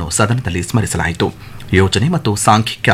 ಅವರನ್ನು ಸದನದಲ್ಲಿ ಸ್ಮರಿಸಲಾಯಿತು ಯೋಜನೆ ಮತ್ತು ಸಾಂಖ್ಯಿಕ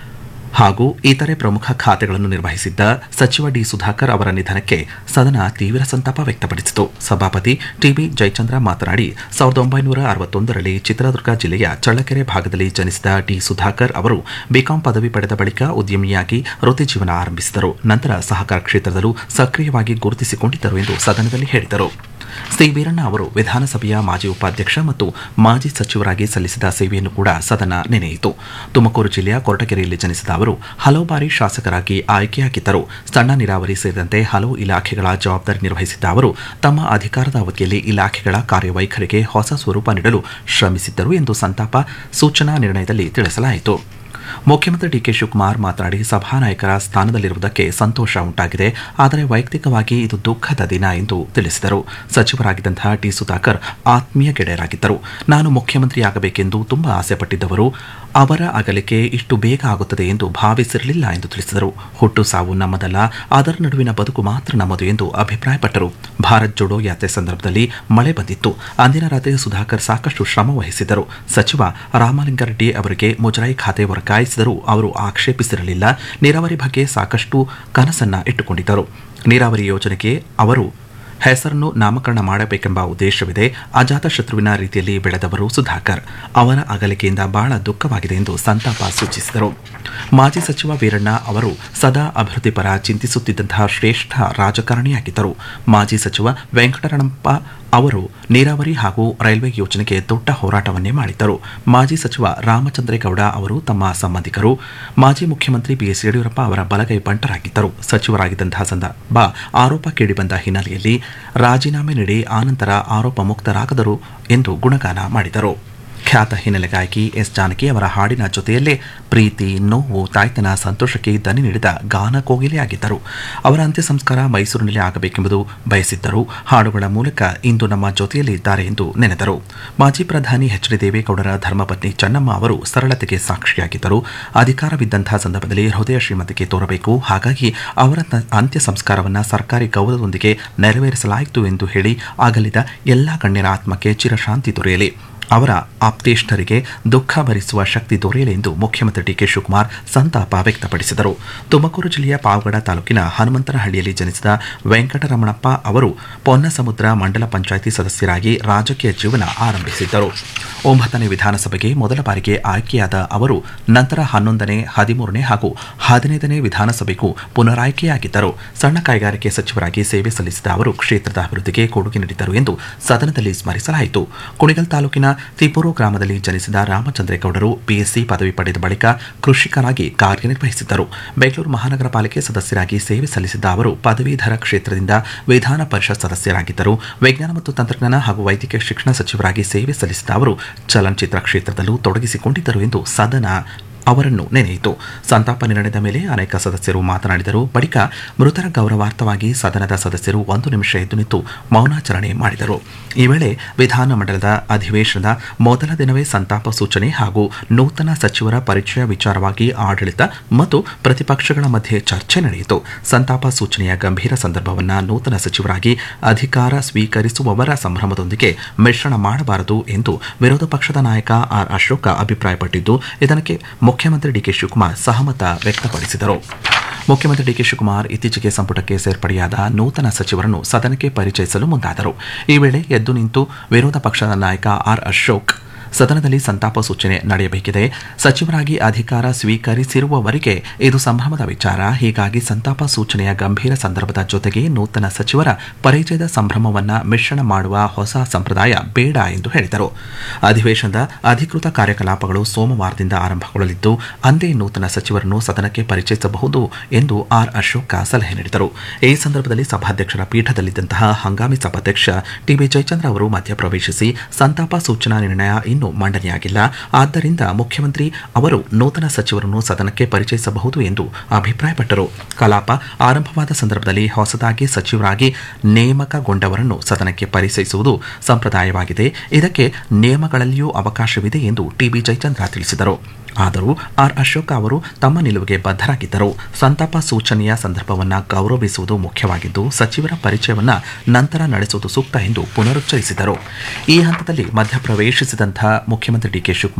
ಹಾಗೂ ಇತರೆ ಪ್ರಮುಖ ಖಾತೆಗಳನ್ನು ನಿರ್ವಹಿಸಿದ್ದ ಸಚಿವ ಡಿ ಸುಧಾಕರ್ ಅವರ ನಿಧನಕ್ಕೆ ಸದನ ತೀವ್ರ ಸಂತಾಪ ವ್ಯಕ್ತಪಡಿಸಿತು ಸಭಾಪತಿ ಟಿಬಿ ಜಯಚಂದ್ರ ಮಾತನಾಡಿ ಸಾವಿರದ ಒಂಬೈನೂರ ಅರವತ್ತೊಂದರಲ್ಲಿ ಚಿತ್ರದುರ್ಗ ಜಿಲ್ಲೆಯ ಚಳ್ಳಕೆರೆ ಭಾಗದಲ್ಲಿ ಜನಿಸಿದ ಡಿ ಸುಧಾಕರ್ ಅವರು ಬಿಕಾಂ ಪದವಿ ಪಡೆದ ಬಳಿಕ ಉದ್ಯಮಿಯಾಗಿ ವೃತ್ತಿ ಜೀವನ ಆರಂಭಿಸಿದರು ನಂತರ ಸಹಕಾರ ಕ್ಷೇತ್ರದಲ್ಲೂ ಸಕ್ರಿಯವಾಗಿ ಗುರುತಿಸಿಕೊಂಡಿದ್ದರು ಎಂದು ಸದನದಲ್ಲಿ ಹೇಳಿದರು ಸಿ ವೀರಣ್ಣ ಅವರು ವಿಧಾನಸಭೆಯ ಮಾಜಿ ಉಪಾಧ್ಯಕ್ಷ ಮತ್ತು ಮಾಜಿ ಸಚಿವರಾಗಿ ಸಲ್ಲಿಸಿದ ಸೇವೆಯನ್ನು ಕೂಡ ಸದನ ನೆನೆಯಿತು ತುಮಕೂರು ಜಿಲ್ಲೆಯ ಕೊರಟಗೆರೆಯಲ್ಲಿ ಜನಿಸಿದ ಅವರು ಹಲವು ಬಾರಿ ಶಾಸಕರಾಗಿ ಆಯ್ಕೆಯಾಗಿದ್ದರು ಸಣ್ಣ ನೀರಾವರಿ ಸೇರಿದಂತೆ ಹಲವು ಇಲಾಖೆಗಳ ಜವಾಬ್ದಾರಿ ನಿರ್ವಹಿಸಿದ್ದ ಅವರು ತಮ್ಮ ಅಧಿಕಾರದ ಅವಧಿಯಲ್ಲಿ ಇಲಾಖೆಗಳ ಕಾರ್ಯವೈಖರಿಗೆ ಹೊಸ ಸ್ವರೂಪ ನೀಡಲು ಶ್ರಮಿಸಿದ್ದರು ಎಂದು ಸಂತಾಪ ಸೂಚನಾ ನಿರ್ಣಯದಲ್ಲಿ ತಿಳಿಸಲಾಯಿತು ಮುಖ್ಯಮಂತ್ರಿ ಡಿಕೆ ಶಿವಕುಮಾರ್ ಮಾತನಾಡಿ ಸಭಾನಾಯಕರ ಸ್ಥಾನದಲ್ಲಿರುವುದಕ್ಕೆ ಸಂತೋಷ ಉಂಟಾಗಿದೆ ಆದರೆ ವೈಯಕ್ತಿಕವಾಗಿ ಇದು ದುಃಖದ ದಿನ ಎಂದು ತಿಳಿಸಿದರು ಸಚಿವರಾಗಿದ್ದಂತಹ ಟಿ ಸುಧಾಕರ್ ಆತ್ಮೀಯ ಗೆಳೆಯರಾಗಿದ್ದರು ನಾನು ಮುಖ್ಯಮಂತ್ರಿಯಾಗಬೇಕೆಂದು ತುಂಬಾ ಆಸೆಪಟ್ಟಿದ್ದವರು ಅವರ ಅಗಲಿಕೆ ಇಷ್ಟು ಬೇಗ ಆಗುತ್ತದೆ ಎಂದು ಭಾವಿಸಿರಲಿಲ್ಲ ಎಂದು ತಿಳಿಸಿದರು ಹುಟ್ಟು ಸಾವು ನಮ್ಮದಲ್ಲ ಅದರ ನಡುವಿನ ಬದುಕು ಮಾತ್ರ ನಮ್ಮದು ಎಂದು ಅಭಿಪ್ರಾಯಪಟ್ಟರು ಭಾರತ್ ಜೋಡೋ ಯಾತ್ರೆ ಸಂದರ್ಭದಲ್ಲಿ ಮಳೆ ಬಂದಿತ್ತು ಅಂದಿನ ರಾತ್ರಿ ಸುಧಾಕರ್ ಸಾಕಷ್ಟು ಶ್ರಮ ವಹಿಸಿದ್ದರು ಸಚಿವ ರಾಮಲಿಂಗಾರೆಡ್ಡಿ ಅವರಿಗೆ ಮುಜರಾಯಿ ಖಾತೆ ವರ್ಗಾಯಿಸಿದರೂ ಅವರು ಆಕ್ಷೇಪಿಸಿರಲಿಲ್ಲ ನೀರಾವರಿ ಬಗ್ಗೆ ಸಾಕಷ್ಟು ಕನಸನ್ನ ಇಟ್ಟುಕೊಂಡಿದ್ದರು ನೀರಾವರಿ ಯೋಜನೆಗೆ ಅವರು ಹೆಸರನ್ನು ನಾಮಕರಣ ಮಾಡಬೇಕೆಂಬ ಉದ್ದೇಶವಿದೆ ಅಜಾತ ಶತ್ರುವಿನ ರೀತಿಯಲ್ಲಿ ಬೆಳೆದವರು ಸುಧಾಕರ್ ಅವರ ಅಗಲಿಕೆಯಿಂದ ಬಹಳ ದುಃಖವಾಗಿದೆ ಎಂದು ಸಂತಾಪ ಸೂಚಿಸಿದರು ಮಾಜಿ ಸಚಿವ ವೀರಣ್ಣ ಅವರು ಸದಾ ಅಭಿವೃದ್ಧಿ ಪರ ಚಿಂತಿಸುತ್ತಿದ್ದಂತಹ ಶ್ರೇಷ್ಠ ರಾಜಕಾರಣಿಯಾಗಿದ್ದರು ಮಾಜಿ ಸಚಿವ ವೆಂಕಟರಮಣಪ್ಪ ಅವರು ನೀರಾವರಿ ಹಾಗೂ ರೈಲ್ವೆ ಯೋಜನೆಗೆ ದೊಡ್ಡ ಹೋರಾಟವನ್ನೇ ಮಾಡಿದ್ದರು ಮಾಜಿ ಸಚಿವ ರಾಮಚಂದ್ರೇಗೌಡ ಅವರು ತಮ್ಮ ಸಂಬಂಧಿಕರು ಮಾಜಿ ಮುಖ್ಯಮಂತ್ರಿ ಬಿಎಸ್ ಯಡಿಯೂರಪ್ಪ ಅವರ ಬಲಗೈ ಬಂಟರಾಗಿದ್ದರು ಸಚಿವರಾಗಿದ್ದಂತಹ ಸಂದರ್ಭ ಆರೋಪ ಕೇಳಿಬಂದ ಹಿನ್ನೆಲೆಯಲ್ಲಿ ರಾಜೀನಾಮೆ ನೀಡಿ ಆನಂತರ ಆರೋಪ ಮುಕ್ತರಾಗದರು ಎಂದು ಗುಣಗಾನ ಮಾಡಿದರು ಖ್ಯಾತ ಹಿನ್ನೆಲೆ ಗಾಯಕಿ ಎಸ್ ಜಾನಕಿ ಅವರ ಹಾಡಿನ ಜೊತೆಯಲ್ಲೇ ಪ್ರೀತಿ ನೋವು ತಾಯ್ತನ ಸಂತೋಷಕ್ಕೆ ದನಿ ನೀಡಿದ ಗಾನ ಕೋಗಿಲೆಯಾಗಿದ್ದರು ಅವರ ಅಂತ್ಯ ಸಂಸ್ಕಾರ ಮೈಸೂರಿನಲ್ಲಿ ಆಗಬೇಕೆಂಬುದು ಬಯಸಿದ್ದರು ಹಾಡುಗಳ ಮೂಲಕ ಇಂದು ನಮ್ಮ ಜೊತೆಯಲ್ಲಿ ಇದ್ದಾರೆ ಎಂದು ನೆನೆದರು ಮಾಜಿ ಪ್ರಧಾನಿ ಎಚ್ ಡಿ ದೇವೇಗೌಡರ ಧರ್ಮಪತ್ನಿ ಚೆನ್ನಮ್ಮ ಅವರು ಸರಳತೆಗೆ ಸಾಕ್ಷಿಯಾಗಿದ್ದರು ಅಧಿಕಾರವಿದ್ದಂತಹ ಸಂದರ್ಭದಲ್ಲಿ ಹೃದಯ ಶ್ರೀಮಂತಿಕೆ ತೋರಬೇಕು ಹಾಗಾಗಿ ಅವರ ತ- ಅಂತ್ಯ ಸಂಸ್ಕಾರವನ್ನು ಸರ್ಕಾರಿ ಗೌರವದೊಂದಿಗೆ ನೆರವೇರಿಸಲಾಯಿತು ಎಂದು ಹೇಳಿ ಆಗಲಿದ ಎಲ್ಲಾ ಗಣ್ಯರ ಆತ್ಮಕ್ಕೆ ಚಿರಶಾಂತಿ ದೊರೆಯಲಿ ಅವರ ಆಪ್ತೇಷ್ಟರಿಗೆ ದುಃಖ ಭರಿಸುವ ಶಕ್ತಿ ದೊರೆಯಲಿ ಎಂದು ಮುಖ್ಯಮಂತ್ರಿ ಡಿಕೆ ಶಿವಕುಮಾರ್ ಸಂತಾಪ ವ್ಯಕ್ತಪಡಿಸಿದರು ತುಮಕೂರು ಜಿಲ್ಲೆಯ ಪಾವಗಡ ತಾಲೂಕಿನ ಹನುಮಂತನಹಳ್ಳಿಯಲ್ಲಿ ಜನಿಸಿದ ವೆಂಕಟರಮಣಪ್ಪ ಅವರು ಪೊನ್ನಸಮುದ್ರ ಮಂಡಲ ಪಂಚಾಯಿತಿ ಸದಸ್ಯರಾಗಿ ರಾಜಕೀಯ ಜೀವನ ಆರಂಭಿಸಿದ್ದರು ಒಂಬತ್ತನೇ ವಿಧಾನಸಭೆಗೆ ಮೊದಲ ಬಾರಿಗೆ ಆಯ್ಕೆಯಾದ ಅವರು ನಂತರ ಹನ್ನೊಂದನೇ ಹದಿಮೂರನೇ ಹಾಗೂ ಹದಿನೈದನೇ ವಿಧಾನಸಭೆಗೂ ಪುನರಾಯ್ಕೆಯಾಗಿದ್ದರು ಸಣ್ಣ ಕೈಗಾರಿಕೆ ಸಚಿವರಾಗಿ ಸೇವೆ ಸಲ್ಲಿಸಿದ ಅವರು ಕ್ಷೇತ್ರದ ಅಭಿವೃದ್ಧಿಗೆ ಕೊಡುಗೆ ನೀಡಿದ್ದರು ಎಂದು ಸದನದಲ್ಲಿ ಸ್ಮರಿಸಲಾಯಿತು ಕುಣಿಗಲ್ ತಾಲೂಕಿನ ತಿಪೂರು ಗ್ರಾಮದಲ್ಲಿ ಜನಿಸಿದ ರಾಮಚಂದ್ರೇಗೌಡರು ಬಿಎಸ್ಸಿ ಪದವಿ ಪಡೆದ ಬಳಿಕ ಕೃಷಿಕರಾಗಿ ಕಾರ್ಯನಿರ್ವಹಿಸಿದ್ದರು ಬೆಂಗಳೂರು ಮಹಾನಗರ ಪಾಲಿಕೆ ಸದಸ್ಯರಾಗಿ ಸೇವೆ ಸಲ್ಲಿಸಿದ್ದ ಅವರು ಪದವೀಧರ ಕ್ಷೇತ್ರದಿಂದ ವಿಧಾನ ಪರಿಷತ್ ಸದಸ್ಯರಾಗಿದ್ದರು ವಿಜ್ಞಾನ ಮತ್ತು ತಂತ್ರಜ್ಞಾನ ಹಾಗೂ ವೈದ್ಯಕೀಯ ಶಿಕ್ಷಣ ಸಚಿವರಾಗಿ ಸೇವೆ ಸಲ್ಲಿಸಿದ ಅವರು ಚಲನಚಿತ್ರ ಕ್ಷೇತ್ರದಲ್ಲೂ ತೊಡಗಿಸಿಕೊಂಡಿದ್ದರು ಎಂದು ಸದನ ಅವರನ್ನು ನೆನೆಯಿತು ಸಂತಾಪ ನಿರ್ಣಯದ ಮೇಲೆ ಅನೇಕ ಸದಸ್ಯರು ಮಾತನಾಡಿದರು ಬಳಿಕ ಮೃತರ ಗೌರವಾರ್ಥವಾಗಿ ಸದನದ ಸದಸ್ಯರು ಒಂದು ನಿಮಿಷ ಎದ್ದು ನಿಂತು ಮೌನಾಚರಣೆ ಮಾಡಿದರು ಈ ವೇಳೆ ವಿಧಾನಮಂಡಲದ ಅಧಿವೇಶನದ ಮೊದಲ ದಿನವೇ ಸಂತಾಪ ಸೂಚನೆ ಹಾಗೂ ನೂತನ ಸಚಿವರ ಪರಿಚಯ ವಿಚಾರವಾಗಿ ಆಡಳಿತ ಮತ್ತು ಪ್ರತಿಪಕ್ಷಗಳ ಮಧ್ಯೆ ಚರ್ಚೆ ನಡೆಯಿತು ಸಂತಾಪ ಸೂಚನೆಯ ಗಂಭೀರ ಸಂದರ್ಭವನ್ನು ನೂತನ ಸಚಿವರಾಗಿ ಅಧಿಕಾರ ಸ್ವೀಕರಿಸುವವರ ಸಂಭ್ರಮದೊಂದಿಗೆ ಮಿಶ್ರಣ ಮಾಡಬಾರದು ಎಂದು ವಿರೋಧ ಪಕ್ಷದ ನಾಯಕ ಆರ್ ಅಶೋಕ ಅಭಿಪ್ರಾಯಪಟ್ಟಿದ್ದು ಇದಕ್ಕೆ ಮುಖ್ಯಮಂತ್ರಿ ಡಿಕೆ ಶಿವಕುಮಾರ್ ಸಹಮತ ವ್ಯಕ್ತಪಡಿಸಿದರು ಮುಖ್ಯಮಂತ್ರಿ ಡಿಕೆ ಶಿವಕುಮಾರ್ ಇತ್ತೀಚೆಗೆ ಸಂಪುಟಕ್ಕೆ ಸೇರ್ಪಡೆಯಾದ ನೂತನ ಸಚಿವರನ್ನು ಸದನಕ್ಕೆ ಪರಿಚಯಿಸಲು ಮುಂದಾದರು ಈ ವೇಳೆ ಎದ್ದು ನಿಂತು ವಿರೋಧ ಪಕ್ಷದ ನಾಯಕ ಆರ್ ಅಶೋಕ್ ಸದನದಲ್ಲಿ ಸಂತಾಪ ಸೂಚನೆ ನಡೆಯಬೇಕಿದೆ ಸಚಿವರಾಗಿ ಅಧಿಕಾರ ಸ್ವೀಕರಿಸಿರುವವರಿಗೆ ಇದು ಸಂಭ್ರಮದ ವಿಚಾರ ಹೀಗಾಗಿ ಸಂತಾಪ ಸೂಚನೆಯ ಗಂಭೀರ ಸಂದರ್ಭದ ಜೊತೆಗೆ ನೂತನ ಸಚಿವರ ಪರಿಚಯದ ಸಂಭ್ರಮವನ್ನ ಮಿಶ್ರಣ ಮಾಡುವ ಹೊಸ ಸಂಪ್ರದಾಯ ಬೇಡ ಎಂದು ಹೇಳಿದರು ಅಧಿವೇಶನದ ಅಧಿಕೃತ ಕಾರ್ಯಕಲಾಪಗಳು ಸೋಮವಾರದಿಂದ ಆರಂಭಗೊಳ್ಳಲಿದ್ದು ಅಂದೇ ನೂತನ ಸಚಿವರನ್ನು ಸದನಕ್ಕೆ ಪರಿಚಯಿಸಬಹುದು ಎಂದು ಆರ್ ಅಶೋಕ ಸಲಹೆ ನೀಡಿದರು ಈ ಸಂದರ್ಭದಲ್ಲಿ ಸಭಾಧ್ಯಕ್ಷರ ಪೀಠದಲ್ಲಿದ್ದಂತಹ ಹಂಗಾಮಿ ಸಭಾಧ್ಯಕ್ಷ ಟಿಬಿ ಜಯಚಂದ್ರ ಅವರು ಮಧ್ಯಪ್ರವೇಶಿಸಿ ಸಂತಾಪ ಸೂಚನಾ ನಿರ್ಣಯ ಇನ್ನೂ ಮಂಡನೆಯಾಗಿಲ್ಲ ಆದ್ದರಿಂದ ಮುಖ್ಯಮಂತ್ರಿ ಅವರು ನೂತನ ಸಚಿವರನ್ನು ಸದನಕ್ಕೆ ಪರಿಚಯಿಸಬಹುದು ಎಂದು ಅಭಿಪ್ರಾಯಪಟ್ಟರು ಕಲಾಪ ಆರಂಭವಾದ ಸಂದರ್ಭದಲ್ಲಿ ಹೊಸದಾಗಿ ಸಚಿವರಾಗಿ ನೇಮಕಗೊಂಡವರನ್ನು ಸದನಕ್ಕೆ ಪರಿಚಯಿಸುವುದು ಸಂಪ್ರದಾಯವಾಗಿದೆ ಇದಕ್ಕೆ ನಿಯಮಗಳಲ್ಲಿಯೂ ಅವಕಾಶವಿದೆ ಎಂದು ಟಿಬಿ ಜಯಚಂದ್ರ ತಿಳಿಸಿದರು ಆದರೂ ಆರ್ ಅಶೋಕ ಅವರು ತಮ್ಮ ನಿಲುವಿಗೆ ಬದ್ಧರಾಗಿದ್ದರು ಸಂತಾಪ ಸೂಚನೆಯ ಸಂದರ್ಭವನ್ನು ಗೌರವಿಸುವುದು ಮುಖ್ಯವಾಗಿದ್ದು ಸಚಿವರ ಪರಿಚಯವನ್ನ ನಂತರ ನಡೆಸುವುದು ಸೂಕ್ತ ಎಂದು ಪುನರುಚ್ಚರಿಸಿದರು ಈ ಹಂತದಲ್ಲಿ ಮಧ್ಯಪ್ರವೇಶಿಸಿದಂಥ ಮುಖ್ಯಮಂತ್ರಿ ಡಿಕೆ ಶಿವಕುಮಾರ್